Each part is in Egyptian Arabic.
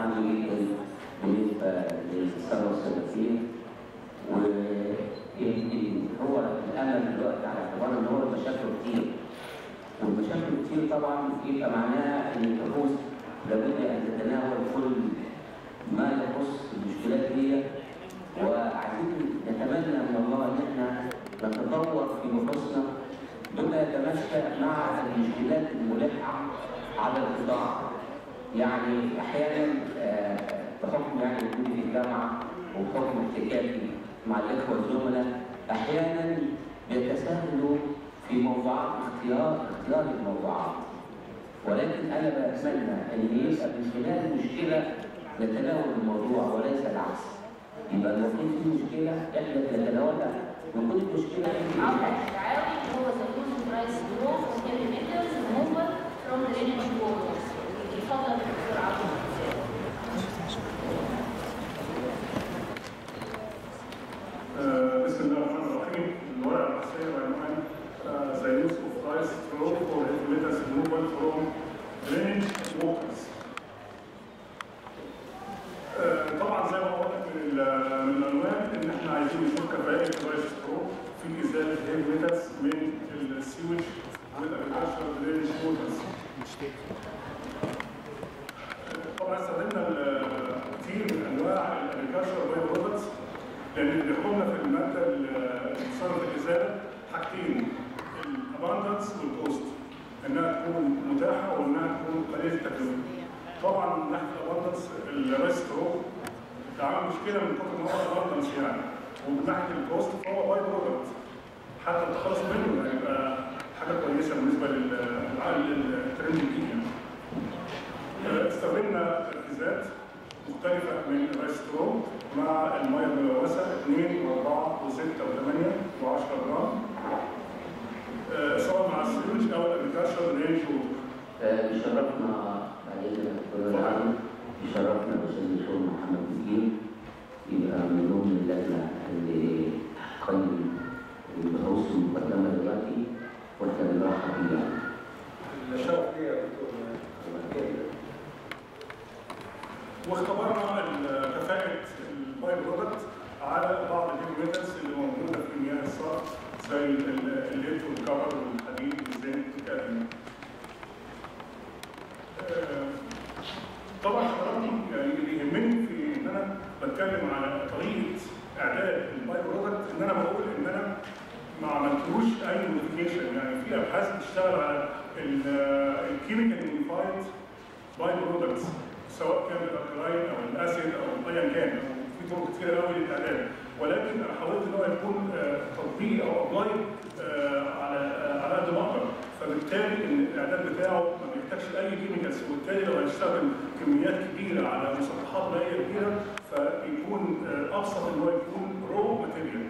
عالي جدا بالنسبه للثروه السلفيه ويمكن هو الامل دلوقتي على اعتبار ان هو المشاكل كتير والمشاكل كتير طبعا يبقى معناها ان البحوث لابد ان تتناول كل ما يخص المشكلات دي وعايزين نتمنى من الله ان احنا نتطور في بحوثنا بما يتماشى مع المشكلات الملحه على القطاع يعني احيانا آه، بحكم يعني وجودي في الجامعه وبحكم احتكاكي مع الاخوه الزملاء احيانا بيتساهلوا في موضوعات اختيار اختيار الموضوعات ولكن انا بتمنى ان يبقى من خلال المشكله نتناول الموضوع وليس العكس يبقى لو كان في مشكله احنا نتناولها وكل مشكله في عمل التعاوني هو the losing price growth of heavy metals removal from the energy borders. اتفضل دكتور عبد آه، بسم الله الرحمن الرحيم الورقه الرئيسيه بعنوان ذا يوز اوف برايس فلو فور هيفيميتاس ريموفال فروم درينج ووترز طبعا زي ما قلت من ال- من العنوان ان احنا عايزين نشوف كفاءه برايس فلو في ازاله هيفيميتاس من السيوج والagricultural درينج ووترز طبعا استخدمنا ال- كتير من انواع الagricultural باي برودكتس لان اللي بيحكمنا في الماده اللي تصرف الازاله حاجتين الاباندنس والكوست انها تكون متاحه وانها تكون قليله التكلفه. طبعا من ناحيه الاباندنس الريسك هو عامل مشكله من كتر ما هو اباندنس يعني ومن ناحيه الكوست فهو باي برودكت حتى التخلص منه هيبقى حاجه كويسه بالنسبه للعقل الترند الجديد يعني. استخدمنا تركيزات مختلفة من الريسترو مع المياه الملوثة 2 و4 و6 و8 و10 جرام آه، سواء مع السيوج أو الأجريكالشر رينج آه، يشرفنا بعدين الدكتور العام يشرفنا الاستاذ الدكتور محمد بكير يبقى من ضمن اللجنه اللي قيم البحوث المقدمه دلوقتي واحنا بنرحب بيه يعني. الشرف ليا يا دكتور واختبرنا ال- كفاءة الباي برودكت على بعض الهيفي ميتالز اللي موجودة في مياه الصرف زي ال- الليد والكبر والحديد والزنك والكادميوم. آه، طبعا حضراتكم يعني اللي يهمني في ان انا بتكلم على طريقه اعداد الباي برودكت ان انا بقول ان انا ما عملتلوش اي موديفيكيشن يعني في ابحاث بتشتغل على الكيميكال موديفايد باي برودكتس سواء كان الالكلاين او الاسيد او ايا كان في طرق كتير قوي للاعداد ولكن انا حاولت ان هو يكون آه، تطبيق او ابلاي على آه، على قد ما اقدر فبالتالي ان الاعداد بتاعه ما بيحتاجش اي كيميكالز وبالتالي لو هيستخدم كميات كبيره على مسطحات مائيه كبيره فيكون آه، ابسط ان هو يكون رو ماتيريال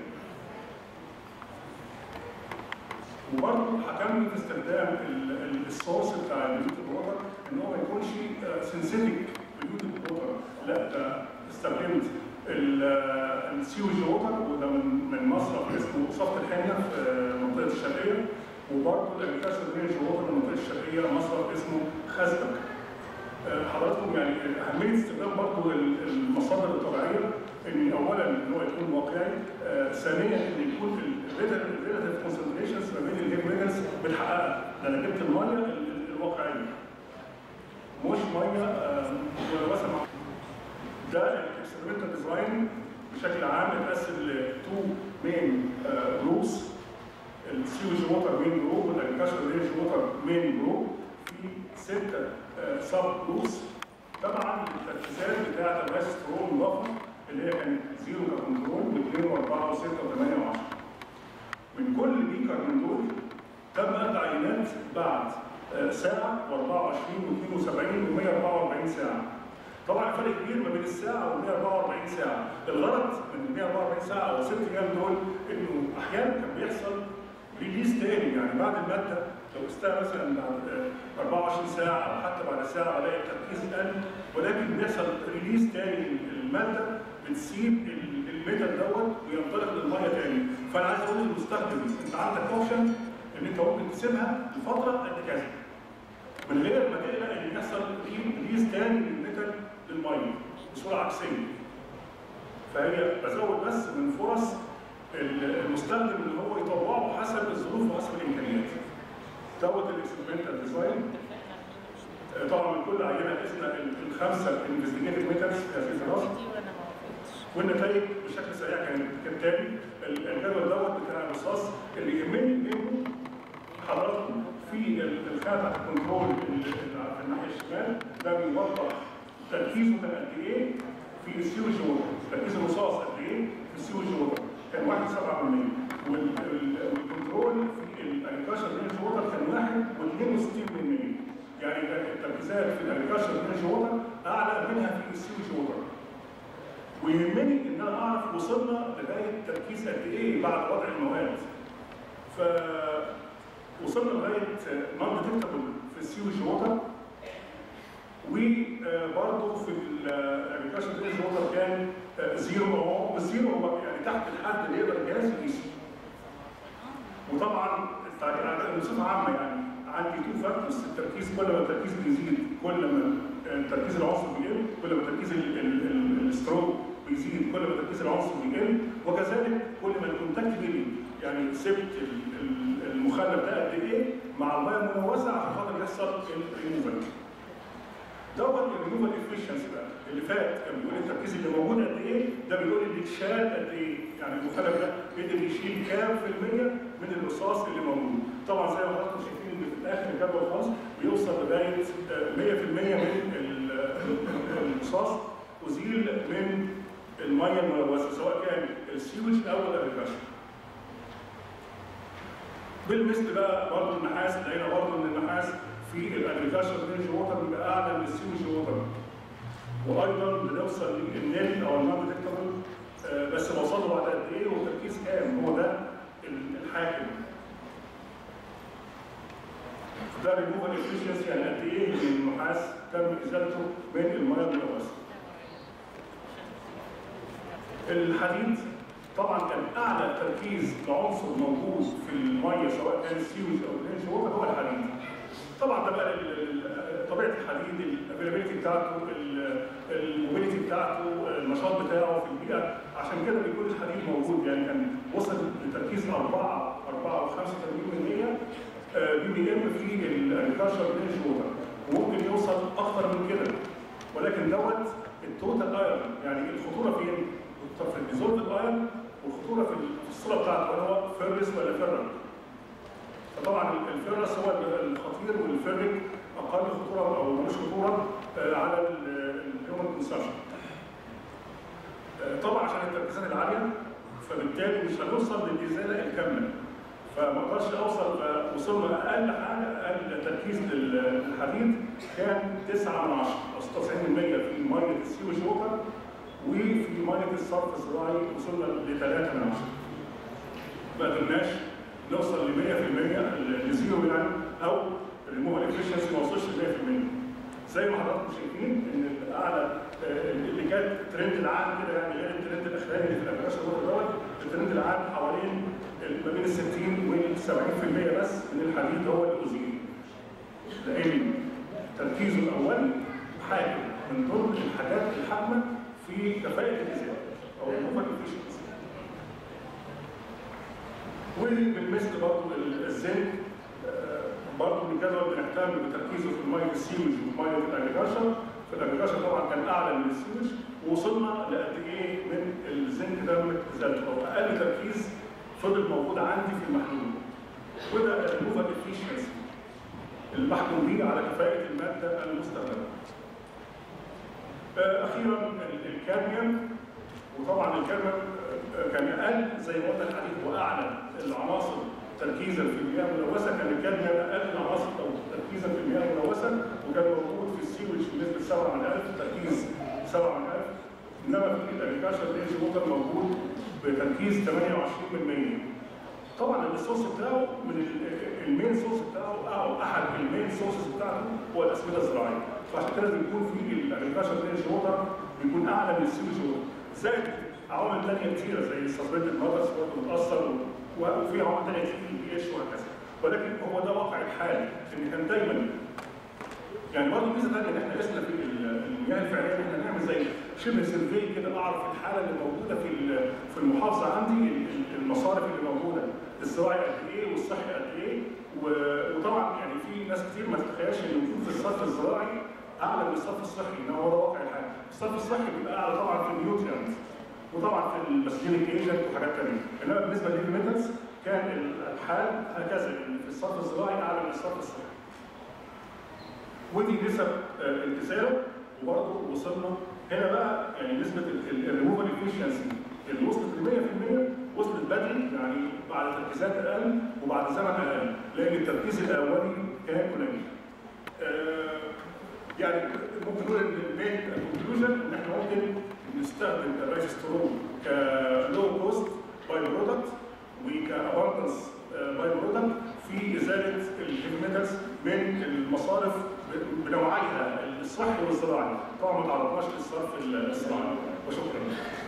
وبرضه هكمل في استخدام ال- ال- الصوص بتاع البيوت ووتر ان هو ما يكونش سنسيتك بالبيوت ووتر لا ده استخدمت ال- السيوج ووتر وده من من مصرف اسمه صفت الحنيه في المنطقه الشرقيه وبرضه الانكاش رينج ووتر من المنطقه الشرقيه مصرف اسمه خزبك آه، حضراتكم يعني اهميه استخدام برضه ال- المصادر الطبيعيه ان اولا ان هو يكون واقعي آه، ثانيا ان يكون الريلاتيف كونسنتريشنز ما بين الهيب ميتالز بنحققها ده انا جبت الميه ال- ال- الواقعيه مش ميه آه، ملوثه مع ده الاكسبيرمنتال ديزاين بشكل عام اتقسم لتو مين جروبس السيوج ووتر مين جروب والاجريكالشر رينج ووتر مين جروب في سته سب جروبس طبعا التركيزات بتاعت الريسترول مضافه اللي هي كانت زيرو ككنترول و2 و4 و6 و8 و10 من كل بيكر من دول تم اخذ عينات بعد آه، ساعه و24 و72 و144 ساعه طبعا فرق كبير ما بين الساعه وال 144 ساعه الغرض من ال 144 ساعه او ست ايام دول انه احيانا كان بيحصل ريليز تاني يعني بعد الماده لو استنى مثلا بعد آه، 24 ساعه او حتى بعد ساعه الاقي التركيز قل ولكن بيحصل ريليز تاني للماده بتسيب ال- الميتال دوت وينطلق للميه تاني فانا عايز اقول للمستخدم انت عندك اوبشن ان انت ممكن تسيبها لفتره قد كذا من غير ما تقلق ان يحصل ريليز تاني للميتال للميه بصوره عكسيه فهي بزود بس من فرص المستخدم ان هو يطوعه حسب الظروف وحسب الامكانيات دوت الاكسبيرمنتال ديزاين طبعا من كل عينه قسنا الخمسه انفستيجيتيف ميثودز في هذه الدراسه والنتائج بشكل سريع كانت كالتالي الجدول دوت بتاع الرصاص اللي يهمني منه حضراتكم في الخانه بتاعت الكنترول اللي في الناحيه الشمال ده بيوضح تركيزه كان قد ايه في السيوج ووتر تركيز الرصاص قد ايه في السيوج ووتر كان 1.7% والكنترول في الاجريكلشر رينج ووتر كان 1.62% يعني التركيزات في الاجريكلشر رينج ووتر اعلى منها في السيوج ووتر ويهمني ان انا اعرف وصلنا لغايه تركيز قد ايه بعد وضع المواد ف وصلنا لغايه نون ديتكتبل في السيوج ووتر وبرضه في الاجريكلشر رينج ووتر كان زيرو هو الزيرو هو يعني تحت الحد اللي يقدر الجهاز يقيسه وطبعا بصفه عامه يعني عندي تو فاكتورز التركيز كل ما التركيز بيزيد كل ما تركيز العنصر بيقل كل ما تركيز الستروك بيزيد كل ما تركيز العنصر بيقل وكذلك كل ما الكونتاكت بيقل يعني سبت المخلف ده قد ايه مع الميه الملوثه عشان خاطر يحصل الريموفال دوت الريموفال افشنسي بقى اللي فات كان بيقول التركيز اللي موجود قد ايه ده بيقول اللي اتشال قد ايه يعني المخلف ده قدر يشيل كام في الميه من الرصاص اللي موجود طبعا زي ما حضراتكم شايفين ان في الاخر الجدول خالص بيوصل لغايه 100% من الرصاص ازيل من الميه الملوثه سواء كان السيوج او الاجريكلشر بالمثل بقى برضه النحاس لقينا برضه ان النحاس في الاجريكلشر رينج ووتر بيبقى اعلى من السيوج ووتر وايضا بنوصل للنيل او النون ديتكتبل بس بوصل له بعد قد ايه وتركيز كام هو ده الحاكم ده ريموفال افشنسي يعني قد ايه من النحاس تم ازالته من الميه الملوثه الحديد طبعا كان اعلى تركيز لعنصر موجود في الميه سواء كان السيوج او الرينج ووتر هو الحديد طبعا ده بقى طبيعه الحديد الافيلابيلتي بتاعته الموبيليتي بتاعته النشاط بتاعه في البيئه عشان كده بيكون الحديد موجود يعني كان وصل لتركيز 4 4 و85% بي بي ام في الاجريكلشر رينج ووتر وممكن يوصل اكثر من كده ولكن دوت التوتال ايرون يعني الخطوره فين؟ في الديزولف ايرون والخطوره في الصوره بتاعته هل هو فيرس ولا فيرن؟ فطبعا الفيرس هو الخطير والفيرك اقل خطوره او ملوش خطوره على الهيومن كونسبشن. طبعا عشان التركيزات العاليه فبالتالي مش هنوصل للازاله الكامله. فما اقدرش اوصل وصلنا اقل حاجه اقل تركيز للحديد كان 9 من 10 او 96% في ميه السيوج ووتر وفي ميه الصرف الزراعي وصلنا ل 3 من 10. ما قدرناش نوصل ل 100% لزيرو يعني او الريموفال افشنسي ما وصلش ل 100% زي ما حضراتكم شايفين ان الاعلى اللي كانت الترند العام كده يعني غير الترند الاخراني اللي في الابلكيشن دوت الترند العام حوالين ما بين ال 60 وال 70% بس من الحديد هو اللي ازيل لان تركيزه الاولي حاجه من ضمن الحاجات الحاكمه في كفاءه الازاله او الريموفال افشنسي وبالمثل برضه الزنك برضه من الجدول بنهتم بتركيزه في الميه السيوج وفي ميه الاجريكلشر في الاجريكلشر طبعا كان اعلى من السيوج ووصلنا لقد ايه من الزنك ده من ازالته او اقل تركيز فضل موجود عندي في المحلول وده الريموفال افيشنسي المحكوم به على كفاءه الماده المستخدمه. اخيرا الكادميوم وطبعا الكادميوم كان اقل زي ما قلنا الحديد هو اعلى العناصر تركيزا في المياه الملوثه كان الكادميوم اقل العناصر تركيزا في المياه الملوثه وكان موجود في السيوج بنسبه 7 من 1000 تركيز 7 من 1000 انما في الاجريكلشر رينج ووتر موجود بتركيز 28% طبعا السورس بتاعه من المين سورس بتاعه او احد المين سورسز بتاعته هو الاسمده الزراعيه فعشان كده بيكون في الاجريكلشر رينج ووتر بيكون اعلى من السيوج ووتر زائد عوامل ثانيه كثيره زي السسبندد ماترز برضه بتاثر وفي عوامل ثانيه كتير البي اتش وهكذا ولكن هو ده واقع الحال ان كان دايما يعني برضه ميزه ثانيه ان احنا قسنا في المياه الفعليه ان احنا نعمل اعمل زي شبه سيرفي كده اعرف الحاله اللي موجوده في ال- في المحافظه عندي ال- ال- المصارف اللي موجوده الزراعي قد ايه والصحي قد ايه و- وطبعا يعني في ناس كتير ما تتخيلش ان وجود في الصرف الزراعي اعلى من الصرف الصحي ان هو ده واقع الحال الصرف الصحي بيبقى اعلى طبعا في النيوترينت وطبعا في المسجينيك ايجنت وحاجات ثانيه انما بالنسبه للميتالز كان الحال هكذا ان في الصرف الزراعي اعلى من الصرف الصحي ودي نسب آه، التساوي وبرضه وصلنا هنا بقى يعني نسبه الريموفال افشنسي اللي وصلت ل 100% وصلت بدري يعني بعد تركيزات اقل وبعد زمن اقل لان التركيز الاولي كان قليل. آه، يعني ممكن نقول ان المين كونكلوجن ان احنا ممكن نستخدم الريجسترون كلو كوست باي برودكت وكاباندنس باي برودكت في ازاله الهيفي ميتالز من المصارف بنوعيها الصحي والزراعي طبعا ما تعرضناش للصرف الزراعي وشكرا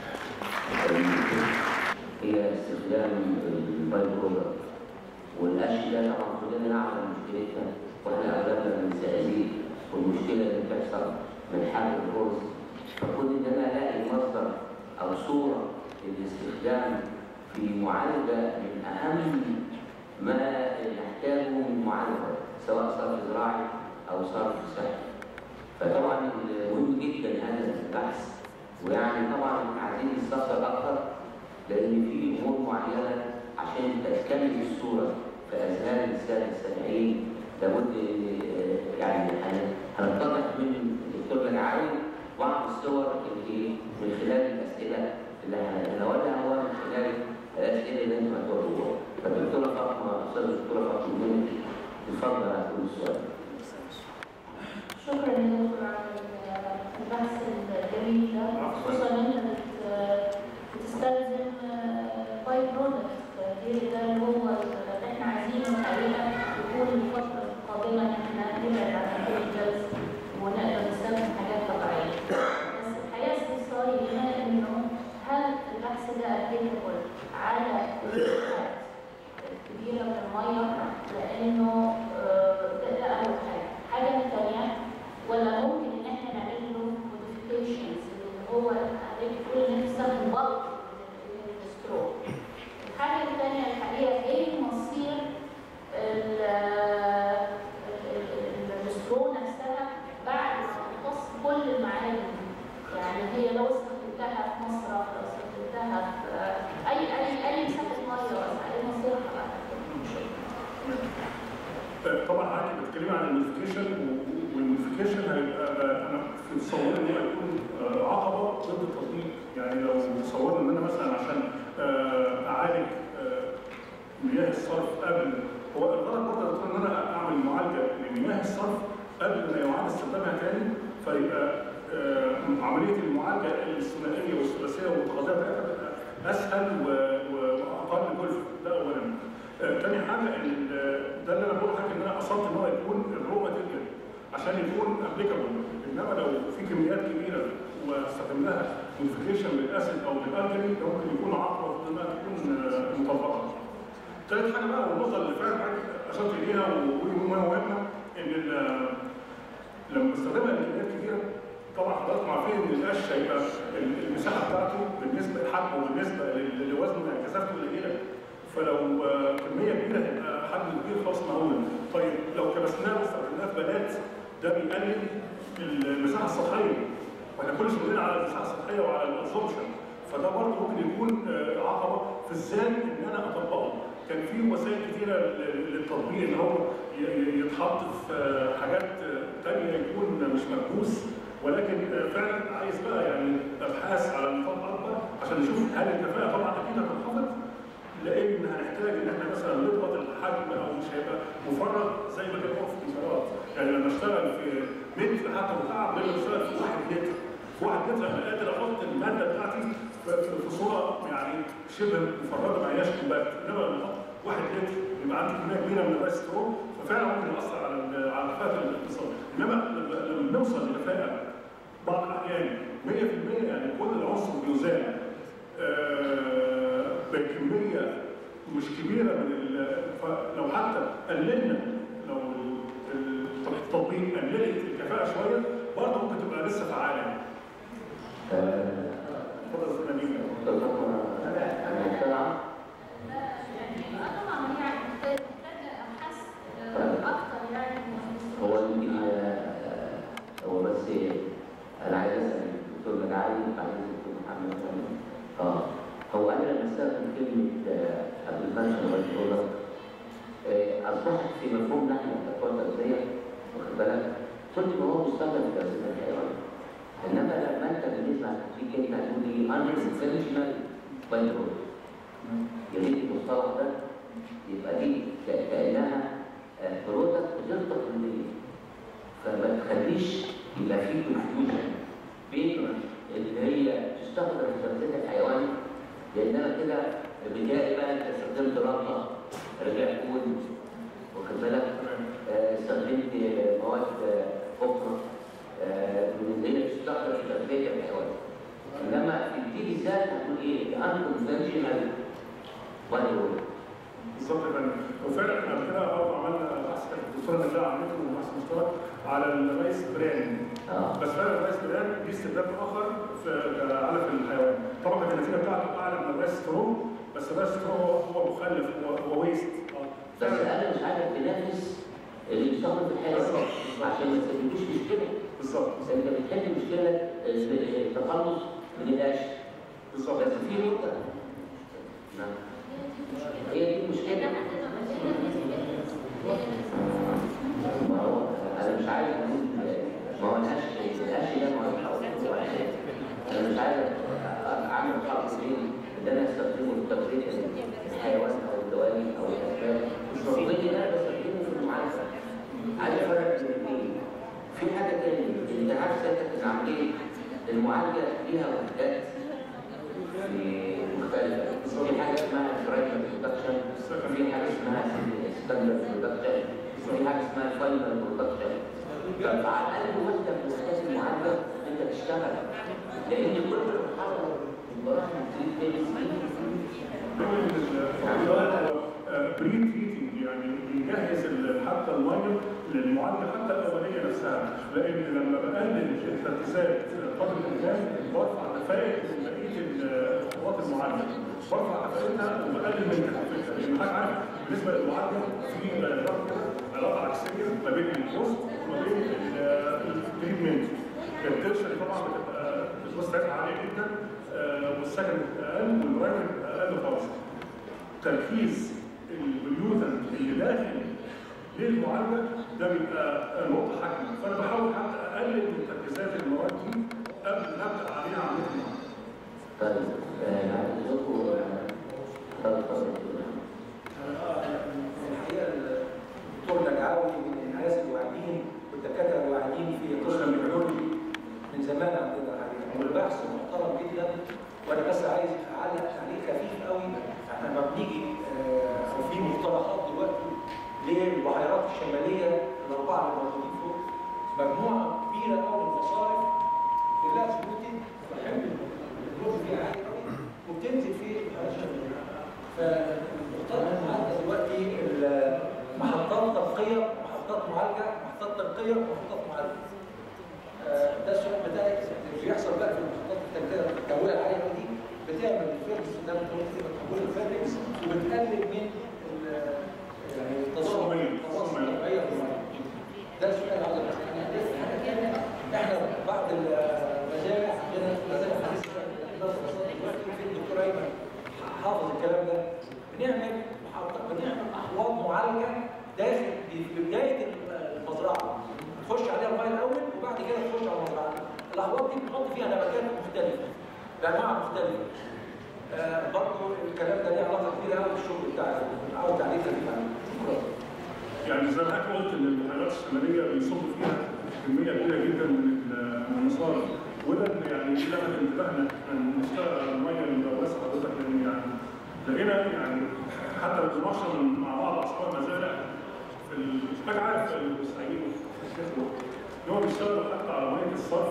هي استخدام الباي برودكت والقش ده طبعا كلنا نعلم مشكلتها واحنا اغلبنا من الزقازيق والمشكله اللي بتحصل من حرق الرز فكون ان انا الاقي مصدر او صوره للاستخدام في معالجه من اهم ما نحتاجه من معالجه سواء صرف زراعي او صرف صحي فطبعا مهم جدا هذا البحث ويعني طبعا عايزين نستفسر اكثر لان في امور معينه عشان تكتمل الصوره في اذهان الساده السامعين لابد آه، يعني هن- هنتضح من الدكتور لجعاوي بعض الصور اللي من خلال الاسئله اللي هنقولها هو من خلال الاسئله اللي انتم هتوروها فالدكتوره فاطمه استاذه الدكتوره فاطمه منك اتفضل هتقول السؤال شكرا يا دكتور على البحث الجميل ده خصوصا ان انت بت- بتستلزم باي برودكت غير ده اللي هو اللي احنا عايزينه الحقيقه يكون الفتره القادمه ان احنا نبعد عن الكيميكالز ونقدر نستخدم حاجات طبيعيه. بس الحقيقه استفساري هنا انه هل البحث ده ابليكابل على الريحات كبيره من الميه لانه آه، ده ده اول حاجه. حاجه ثانيه ولا ممكن ان احنا نعمل له موديفيكيشنز اللي هو حضرتك بتقول ان انت تستخدم بلق من السترو. الحاجه الثانيه الحقيقه ايه مصير ال- ال- ال- السترو نفسها بعد ما تمتص كل المعادن دي. يعني هي لو استخدمتها في مصرف لو استخدمتها في آه، اي اي اي مساحه ميه واسعه ايه مصيرها بعد كده؟ طبعا حضرتك بتتكلمي عن الموديفيكيشن والموديفيكيشن هيبقى انا في تصوري ان هو هيكون آه، عقبه ضد التطبيق يعني لو تصورنا ان انا مثلا عشان آه، اعالج آه، مياه الصرف قبل هو الغرض برضه يا دكتور ان انا اعمل معالجه لمياه الصرف قبل ما يعاد استخدامها تاني فيبقى آه، عمليه المعالجه الثنائيه والثلاثيه والمتقاضيه بتاعتها تبقى اسهل و- و- واقل كلفه ده اولا. آه، تاني حاجه ان ال- ده اللي انا بقول لحضرتك ان انا قصدت ان هو يكون الرو ماتيريال عشان يكون ابليكابل انما لو في كميات كبيره واستخدمناها موديفيكيشن بالاسيد او بالالكلي ده ممكن يكون عقبه ضد انها تكون آه، مطبقه. ثالث حاجه بقى والنقطه اللي فعلا حضرتك اشرت اليها ودي مهمه ان ال- لما بستخدمها لكميات كبيره طبعا حضراتكم عارفين ان القش هيبقى ال- المساحه بتاعته بالنسبه لحجمه وبالنسبه لل- لوزنه يعني كثافته قليله فلو آه، كميه كبيره هيبقى حجم كبير خالص معقول طيب لو كبسناه واستخدمناه في بنات ده بيقلل المساحه السطحيه واحنا كل شغلنا على المساحه السطحيه وعلى الابسوربشن فده برضه ممكن يكون آه، عقبه في ازاي ان انا اطبقه كان في وسائل كثيره ل- للتطبيق ان هو ي- ي- يتحط في آه، حاجات آه، تانية يكون مش مكبوس ولكن آه، فعلا عايز بقى يعني ابحاث على نطاق اكبر عشان نشوف هل الكفاءه طبعا اكيد هتنخفض لان هنحتاج ان احنا مثلا نضغط الحجم او مش هيبقى مفرغ زي ما كان هو في الانفراد يعني لما اشتغل في متر حتى مكعب لازم اشتغل في واحد متر في واحد متر انا قادر احط الماده بتاعتي في- في في صوره يعني شبه مفرغه ما هياش كوبات انما لما احط واحد لتر يبقى عندي كميه كبيره من الريسترو ففعلا ممكن ياثر على ال- على كفاءه الاقتصاد انما لما لما بنوصل لكفاءه بعض الاحيان 100% يعني كل العنصر بيزال آه، بكميه مش كبيره من ال- فلو حتى قللنا لو ال- التطبيق قللت الكفاءه شويه برضه ممكن تبقى لسه فعاله آه، اتفضل استاذ نبيل دكتور المجتمع يعني طبعا هي محتاجه ابحاث اكتر يعني هو يمكن آه، هو بس انا عايز اسال الدكتور مجعلي وبعدين الدكتور محمد سامي. اه هو انا لما استخدم كلمه ابلكيشن والبرودكت اصبحت في مفهوم نحن كاخوان تغذيه واخد بالك كل ما هو بيستخدم في تغذيه الحيوان انما لما انت بالنسبه تيجي انت هتقول ايه unconventional بايو يا ريت المصطلح ده يبقى دي ك- كانها برودكت غير تقليديه فما تخليش يبقى في كونفيوجن بين اللي هي تستخدم في تغذيه الحيوان لان انا كده بدايه بقى انت استخدمت رمله رجع كود واخد بالك آه، استخدمت مواد آه، اخرى آه، من اللي هي تستخدم في تغذيه الحيوان انما في دي بالذات هتقول ايه؟ unconventional بايو بالظبط يا فندم وفعلا احنا قبل كده برضه عملنا بحث كانت الدكتوره نجلاء عملته بحث مشترك على الرئيس بران اه بس فعلا الرئيس بران ليه استخدام اخر في علف الحيوان طبعا كانت النتيجه بتاعته اعلى من الرئيس سترو بس الرئيس سترو هو هو مخلف هو هو ويست بس انا مش عارف تنافس اللي بيشتغل في الحيوان عشان ما تسببلوش مشكله بالظبط انت بتحل مشكله التخلص من القش بالظبط بس في نقطه نعم. هي دي المشكله ما هو انا مش عايز اقول ما هو القش القش ده ما هو الحوض انا مش عايز اعمل خلط بين اللي انا استخدمه في تغذيه الحيوان او الدوالي او الاسباب الصوتيه ده انا بستخدمه في المعالجه عايز افرق بين الاثنين في حاجه تاني انت عارف سيادتك ان عمليه المعالجه ليها وحدات في مختلفه في حاجه اسمها فرايمر برودكشن في حاجه اسمها ستاندرد برودكشن في حاجه اسمها فاينل برودكشن فعلى الاقل وحده من وحدات المعالجه انت تشتغل لان كل مرحله من مراحل بري تريتنج يعني بيجهز ال- حتى الميه للمعالجه حتى الاوليه نفسها لان لما بقلل التركيزات قدر الامكان برفع كفاءه بقيه ال- خطوات المعالجه برفع كفاءتها وبقلل من تكلفتها لان حضرتك عارف بالنسبه للمعالجه في علاقه علاقه عكسيه ما بين الكوست وما بين التريتمنت الترشري طبعا بتبقى الكوست بتاعتها عاليه جدا آه، والسكن اقل والبرايمري اقل خالص تركيز البيوتن اللي داخل للمعالجه ده بيبقى نقطه حكم فانا بحاول حتى اقلل من تركيزات المواد دي قبل ما ابدا عليها عمليه المعالجه طيب آه، عايزكم اتفضل اتفضل الحقيقه الدكتور نجعاوي من الناس الواعيين والدكاتره الواعيين في قسم الميكروبيولوجي من زمان عندنا الحقيقه والبحث محترم جدا وانا بس عايز اعلق تعليق خفيف قوي احنا لما بنيجي آه، او في مقترحات دلوقتي للبحيرات الشماليه الاربعه اللي موجودين فوق مجموعه كبيره قوي من المصارف كلها سبوتنج بحب الجزء فيها عالي قوي وبتنزل في البحيرات الشماليه فمقترح معانا دلوقتي ال- محطات تنقيه محطات معالجه محطات تنقيه ومحطات معالجه آه، ده السؤال بتاعي اللي بيحصل بقى في المحطات التنقيه التهويه العاليه دي بتعمل الفيرمس ده بتقول كده بتقول الفيرمس وبتقلل من ال- يعني التضخم الصومية. التضخم الطبيعيه في الميه ده السؤال عاوز اساله حاجه ثانيه احنا بعض المزارع عندنا مزارع حديثه دلوقتي في الدكتور ايمن حافظ الكلام ده بنعمل محطة بنعمل احواض معالجه داخل في بدايه المزرعه تخش عليها الميه الاول وبعد كده تخش على المزرعه الاحواض دي بنحط فيها نباتات مختلفه بانواع مختلفه آه برضه الكلام ده ليه علاقه كبيره قوي بالشغل بتاعي عاوز تعليق خفيف عنه شكرا يعني زي ما حضرتك قلت ان البحيرات الشماليه بيصب فيها كميه كبيره جدا من ال- من المصارف وده اللي يعني لفت انتباهنا ان نشتغل على الميه الملوثه حضرتك لان يعني لقينا يعني حتى بنتمشى مع بعض اصحاب المزارع في ال- حاجه عارف المساعدين ان هو بيشتغل حتى على ميه الصرف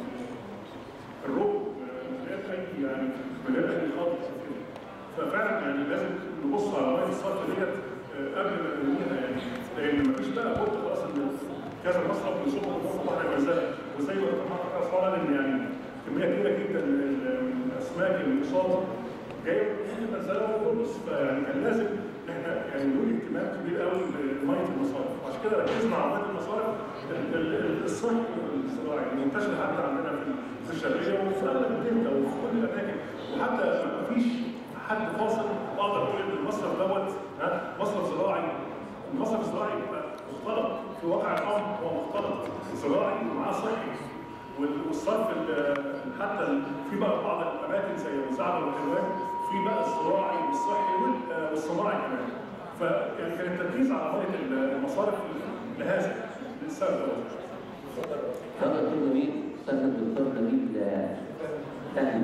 الرب من غير اي يعني من غير اي خلط كده ففعلا يعني لازم نبص على ميه الصرف ديت آه، قبل ما نرميها يعني لان مفيش بقى قلت خلاص ان كذا مصرف بيصب في بحر الجزائر وزي ما الدكتور محمد فعلا ان يعني كميه كبيره جدا من من الاسماك المصابه جايه من منزلها وخلص فيعني كان لازم احنا يعني نقول اهتمام كبير قوي بميه المصارف وعشان كده ركزنا على ميه المصارف ال- ال- ال- الصحي والزراعي المنتشر حتى عندنا في في الشرقيه وفي اغلب الدلتا وفي كل الاماكن وحتى ما فيش حد فاصل اقدر اقول ان المصرف دوت ها مصرف زراعي المصرف الزراعي يبقى مختلط في واقع الامر هو مختلط زراعي ومعاه صحي وال- والصرف ال- حتى ال- في بقى بعض الاماكن زي المساعده والحلوان في بقى الزراعي والصحي وال- والصناعي كمان فيعني كان التركيز على ميه ال- المصارف لهذا للسبب دوت اتفضل دكتور جميل استاذ الدكتور جميل آه، فهمي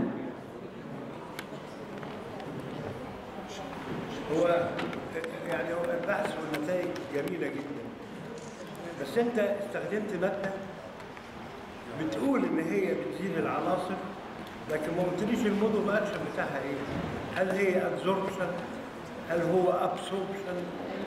هو يعني هو البحث والنتائج جميلة جدا بس انت استخدمت مادة بتقول ان هي بتزيل العناصر لكن ما قلتليش المودو اكشن بتاعها ايه هل هي ابزوربشن هل هو ابسوربشن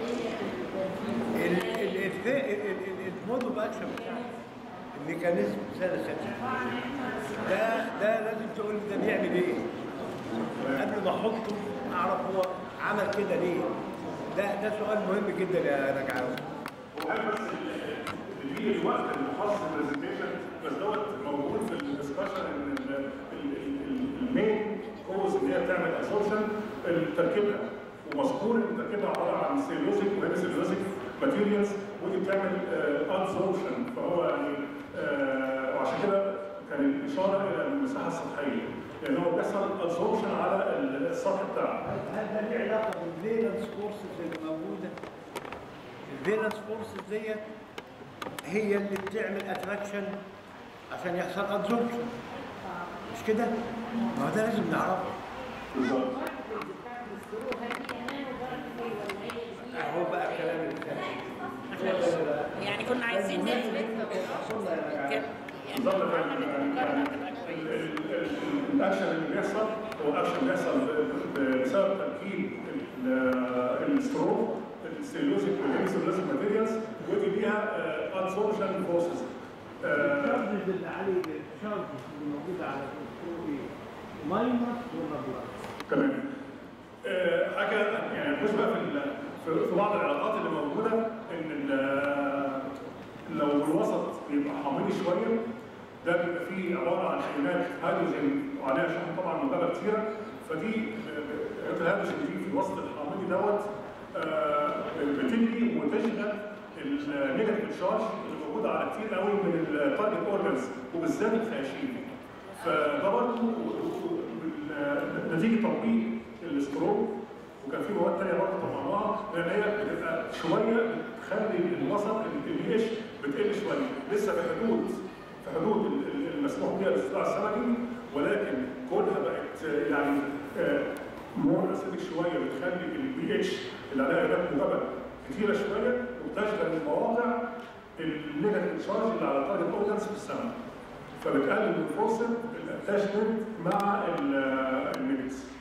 المودو اكشن بتاعها الميكانيزم ثالث ده ده لازم تقول لي ده بيعمل ايه قبل ما احطه اعرف هو عمل كده ليه ده ده سؤال مهم جدا يا رجعاوي وهل بس اللي فيه الوقت المخصص للبرزنتيشن بس دوت موجود في الدسكشن ان ال- ال- ال- ال- المين كوز ان هي بتعمل ابسوربشن تركيبها ومذكور ان تركيبها عباره عن سيلوزيك وهي سيلوزيك ماتيريالز ودي بتعمل ابسوربشن فهو يعني آه، وعشان كده كان الاشاره الى المساحه السطحيه لان هو بيحصل ابسوربشن على السطح بتاعه هل ده ليه علاقه بالفيلنس فورسز اللي موجوده؟ الفيلنس فورسز ديت هي اللي بتعمل اتراكشن عشان يحصل ابزوربشن مش كده؟ ما هو ده لازم نعرفه بالظبط هو بقى الكلام اللي فات يعني كنا عايزين نثبت وصلنا يا رجعاوي بالظبط يا فندم. يعني ال- ال- ال- الاكشن اللي بيحصل هو اكشن بيحصل ب- ب- بسبب تركيب ال- الستروك السيلوزيك والهيمسيلوزيك ماتيريالز ودي ليها ادسوربشن فورسز الشارجز اللي عليه الشارجز اللي موجوده على الدكتور ايه؟ ماينس ولا بلس؟ تمام آه، حاجه يعني نخش بقى في ال- في في بعض العلاقات اللي موجوده ان ال- لو الوسط بيبقى حامضي شويه ده بيبقى فيه عباره عن ايونات هيدروجين وعليها شحن طبعا مجرد كتيره فدي آه، الهيدروجين دي في الوسط الحامضي دوت آه، بتجري وتشغل النيجاتيف تشارج اللي موجوده على كتير قوي من التارجت اورجنز وبالذات الخياشيم فده برضه نتيجه تطبيق الاستروك وكان في مواد ثانيه برضه طبقناها لان هي بتبقى شويه بتخلي الوسط البي اتش بتقل شويه لسه في حدود في حدود ال- ال- المسموح بها للزراعه السمكي ولكن كونها بقت آه، يعني مور اسيدك شويه بتخلي البي اتش اللي عليها ايونات مجبل كتيره شويه وبتشغل المواقع النيجاتيف تشارج اللي على التارجت اورجنز في السمك فبتقلل من فرصه الاتاشمنت مع النيجاتيف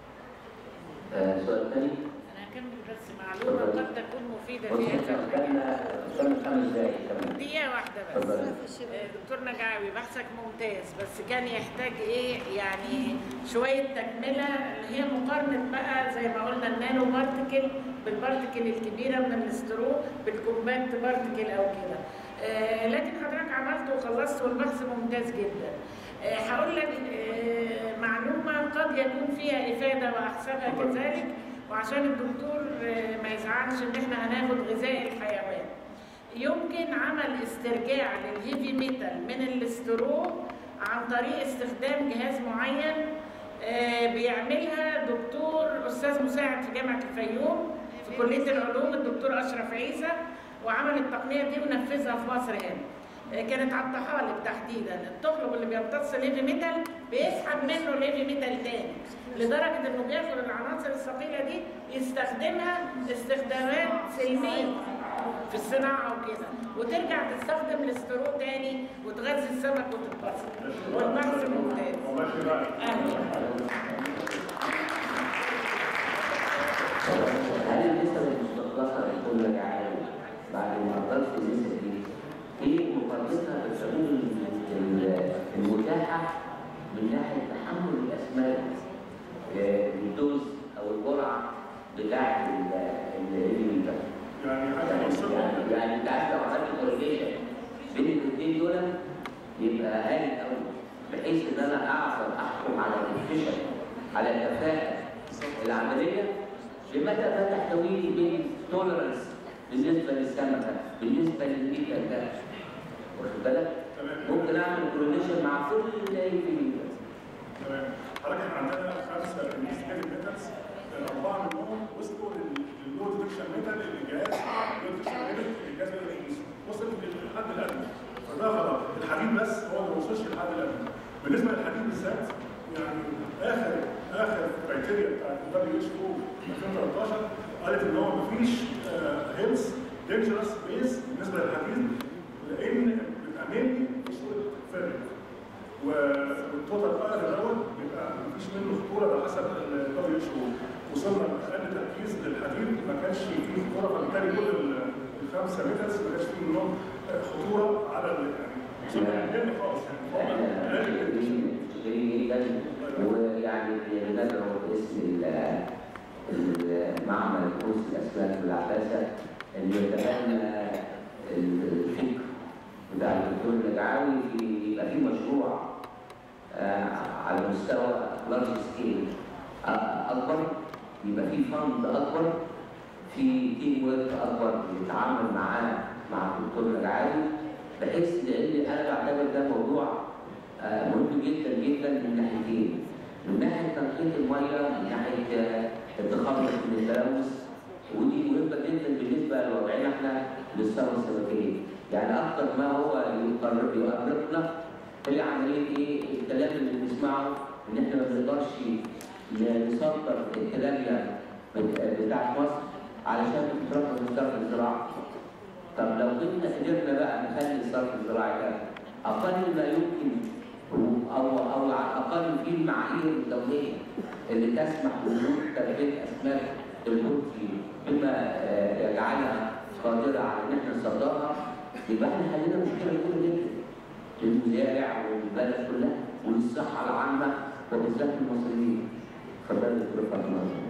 آه، سؤال ثاني انا هكمل بس معلومه قد تكون مفيده بص في هذا احنا المجال قدامنا قدامنا خمس دقايق كمان دقيقة واحدة بس اتفضل. آه، دكتور نجاوي بحثك ممتاز بس كان يحتاج ايه يعني شوية تكملة اللي هي مقارنة بقى زي ما قلنا النانو بارتكل بالبارتكل الكبيرة من الاسترو بالكومباكت بارتكل او كده آه، لكن حضرتك عملت وخلصت والبحث ممتاز جدا آه، هقول لك آه، معلومة قد يكون فيها إفادة وأحسبها كذلك وعشان الدكتور آه، ما يزعلش إن إحنا هناخد غذاء الحيوان يمكن عمل استرجاع للهيفي ميتال من الاسترو عن طريق استخدام جهاز معين آه، بيعملها دكتور استاذ مساعد في جامعه الفيوم في كليه العلوم الدكتور اشرف عيسى وعمل التقنيه دي ونفذها في مصر هنا آه، كانت على الطحالب تحديدا الطحلب اللي بيمتص الهيفي ميتال بيسحب منه الهيفي ميتال تاني لدرجه انه بياخد العناصر الثقيله دي يستخدمها استخدامات سلميه في الصناعه وكده وترجع تستخدم الاسترو تاني وتغذي السمك وتتبسط والبحث ممتاز والله شيء رائع اهلا هل النسب المستخلصة لكل رجعان بعد ما أدرس النسب دي إيه مقارنتها بالحلول ال- المتاحة من ناحيه تحمل الاسماك آه، الدوز او الجرعه بتاعه الليفل ده. يعني حاجه يعني توصلنا يعني يعني انت عارف لو عملت كورليشن بين الاثنين دول يبقى هايل قوي بحيث ان انا اعرف احكم على الافيشن على الكفاءه العمليه بمدى ما تحتويه من تولرنس بالنسبه للسمكه بالنسبه للبيتا ده واخد بالك؟ تمام ممكن اعمل كورليشن مع كل الليفل تمام حضرتك احنا عندنا خمسه انفستيجيتيف ميثودز اربعه منهم وصلوا لللو ديتكشن ميثود اللي جهاز اللو ديتكشن ميثود اللي الجهاز بيقدر يقيسه وصل للحد الادنى فده غلط الحديد بس هو اللي ما وصلش للحد الادنى بالنسبه للحديد بالذات يعني اخر اخر كرايتيريا بتاعت الدبليو اتش او 2013 قالت ان هو مفيش هيلث دينجرس بيز بالنسبه للحديد لان بتامن في صوره فيرمنت والتوتال ار دوت بيبقى مفيش منه خطوره على حسب الدبليو اتش او وصلنا لاقل تركيز للحديد ما كانش فيه خطوره فبالتالي كل ال- الخمسه ميتالز ما كانش فيه منهم خطوره على ال- يعني وصلنا للجن خالص يعني هم اقل تركيز. جميل جدا ويعني نذكر باسم ال- المعمل كورس الاسماك بالعباسه اللي يتبنى الفكر بتاع الدكتور النجعاوي في يبقى في مشروع آه، على مستوى لارج سكيل اكبر يبقى في فند اكبر في تيم ورك اكبر يتعامل معاه مع الدكتور النجعاوي بحيث لان انا بعتبر ده موضوع آه، مهم جدا جدا من ناحيتين من ناحيه تنقيه الميه من ناحيه آه، التخلص من التلوث ودي مهمه جدا بالنسبه لوضعنا احنا للثروه السمكيه يعني اكثر ما هو يقرب يقربنا هي عمليه ايه الكلام اللي بنسمعه ان احنا ما بنقدرش نصدر الكلاميا بتاعت مصر علشان تترفض من الصرف الزراعي طب لو كنا قدرنا بقى نخلي الصرف الزراعي ده اقل ما يمكن او او على الاقل في المعايير الدوليه اللي تسمح بوجود تربيه اسماك البلطي بما آه، يجعلها قادره على ان احنا نصدرها يبقى احنا حلينا مشكله كبيره جدا للمزارع وللبلد كلها وللصحه العامه وبالذات المصريين. اتفضل يا دكتور فاطمه